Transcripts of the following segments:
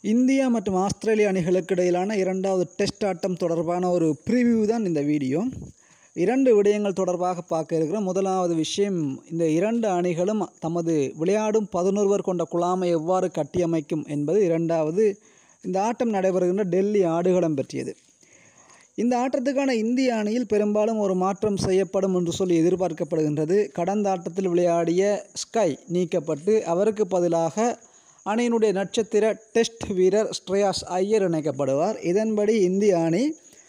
India மற்றும் Australia அணிகளுக்கு இடையிலான இரண்டாவது டெஸ்ட் ஆட்டம் தொடர்பான ஒரு ப்ரிவ்யூ தான் இந்த வீடியோ இரண்டு விடயங்கள் தொடர்பாக பார்க்க இருக்கிறோம் முதலாவது விஷயம் இந்த இரண்டு அணிகளும் தமது விளையாடும் பதினொருவர் கொண்ட குழாமை எவ்வாறு கட்டியமைக்கும் என்பது இரண்டாவது இந்த ஆட்டம் நடைபெறுகின்ற டெல்லி ஆடுகளம் பற்றியது இந்த ஆட்டத்துக்கான இந்திய அணியில் பெரும்பாலும் ஒரு மாற்றம் செய்யப்படும் என்று சொல்லி எதிர்பார்க்கப்படுகின்றது கடந்த ஆட்டத்தில் விளையாடிய ஸ்கை நீக்கப்பட்டு அவருக்கு பதிலாக அணியினுடைய நட்சத்திர டெஸ்ட் வீரர் ஸ்ரேயாஸ் ஐயர் இணைக்கப்படுவார் இதன்படி இந்திய அணி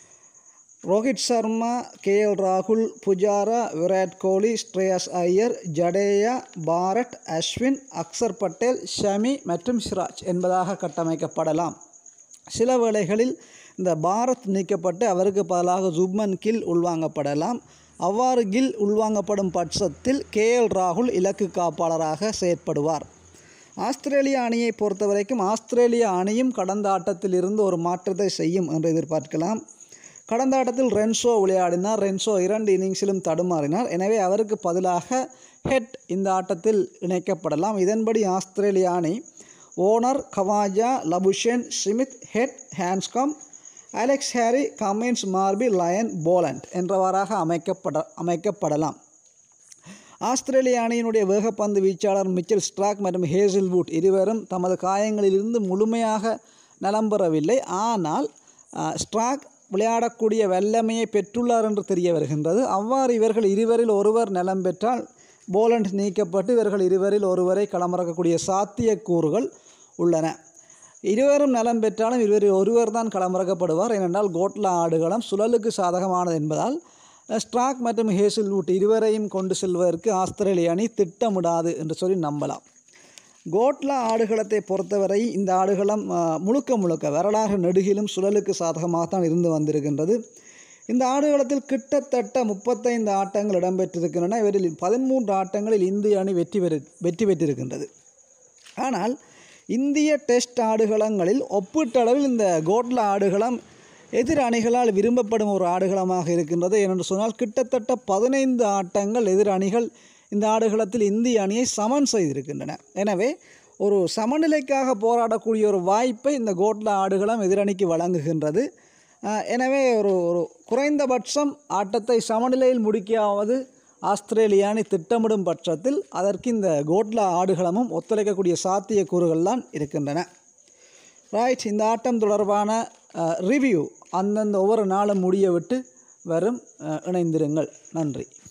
ரோஹித் சர்மா கே எல் ராகுல் புஜாரா விராட் கோலி ஸ்ரேயாஸ் ஐயர் ஜடேயா பாரத் அஸ்வின் அக்சர் பட்டேல் ஷமி மற்றும் சிராஜ் என்பதாக கட்டமைக்கப்படலாம் சில வேளைகளில் இந்த பாரத் நீக்கப்பட்டு அவருக்கு பதிலாக ஜுப்மன் கில் உள்வாங்கப்படலாம் அவ்வாறு கில் உள்வாங்கப்படும் பட்சத்தில் கே எல் ராகுல் இலக்கு காப்பாளராக செயற்படுவார் ஆஸ்திரேலிய அணியை பொறுத்தவரைக்கும் ஆஸ்திரேலிய அணியும் கடந்த ஆட்டத்தில் இருந்து ஒரு மாற்றத்தை செய்யும் என்று எதிர்பார்க்கலாம் கடந்த ஆட்டத்தில் ரென்சோ விளையாடினார் ரென்சோ இரண்டு இன்னிங்ஸிலும் தடுமாறினார் எனவே அவருக்கு பதிலாக ஹெட் இந்த ஆட்டத்தில் இணைக்கப்படலாம் இதன்படி ஆஸ்திரேலிய அணி Warner Khawaja Labuschagne Smith Head Handscomb Alex Carey Cummins Murphy Lyon Boland என்றவாறாக அமைக்கப்பட அமைக்கப்படலாம் ஆஸ்திரேலிய அணியினுடைய வேகப்பந்து வீச்சாளர் மிச்சல் ஸ்ட்ராக் மற்றும் ஹேசில்வுட் இருவரும் தமது காயங்களிலிருந்து முழுமையாக நலம் பெறவில்லை ஆனால் ஸ்ட்ராக் விளையாடக்கூடிய வல்லமையை பெற்றுள்ளார் என்று தெரிய வருகின்றது அவ்வாறு இவர்கள் இருவரில் ஒருவர் நலம் பெற்றால் போலண்ட் நீக்கப்பட்டு இவர்கள் இருவரில் ஒருவரை களமிறக்கக்கூடிய சாத்தியக்கூறுகள் உள்ளன இருவரும் நலம் பெற்றாலும் இருவரில் ஒருவர் தான் களமிறக்கப்படுவார் ஏனென்றால் கோட்லா ஆடுகளம் சுழலுக்கு சாதகமானது என்பதால் ஸ்ட்ராக் மற்றும் ஹேசில்வுட் இருவரையும் கொண்டு செல்வதற்கு ஆஸ்திரேலிய அணி திட்டமிடாது என்று சொல்லி நம்பலாம் கோட்லா ஆடுகளத்தை பொறுத்தவரை இந்த ஆடுகளம் முழுக்க முழுக்க வரலாறு நெடுகிலும் சுழலுக்கு சாதகமாகத்தான் இருந்து வந்திருக்கின்றது இந்த ஆடுகளத்தில் கிட்டத்தட்ட முப்பத்தைந்து ஆட்டங்கள் இடம்பெற்றிருக்கின்றன இவரில் பதிமூன்று ஆட்டங்களில் இந்திய அணி வெற்றி பெறு வெற்றி பெற்றிருக்கின்றது ஆனால் இந்திய டெஸ்ட் ஆடுகளங்களில் ஒப்பீட்டளவில் இந்த கோட்லா ஆடுகளம் எதிர் அணிகளால் விரும்பப்படும் ஒரு ஆடுகளமாக இருக்கின்றது ஏனென்று சொன்னால் கிட்டத்தட்ட பதினைந்து ஆட்டங்கள் எதிர் அணிகள் இந்த ஆடுகளத்தில் இந்திய அணியை சமன் செய்திருக்கின்றன எனவே ஒரு சமநிலைக்காக போராடக்கூடிய ஒரு வாய்ப்பை இந்த கோட்லா ஆடுகளம் எதிரணிக்கு வழங்குகின்றது எனவே ஒரு ஒரு குறைந்தபட்சம் ஆட்டத்தை சமநிலையில் முடிக்காவது ஆஸ்திரேலிய அணி திட்டமிடும் பட்சத்தில் அதற்கு இந்த கோட்லா ஆடுகளமும் ஒத்துழைக்கக்கூடிய சாத்தியக்கூறுகள் தான் இருக்கின்றன ரைட் இந்த ஆட்டம் தொடர்பான ரிவ்யூ அந்தந்த ஒவ்வொரு நாளும் முடிய விட்டு வரும் இணைந்திருங்கள் நன்றி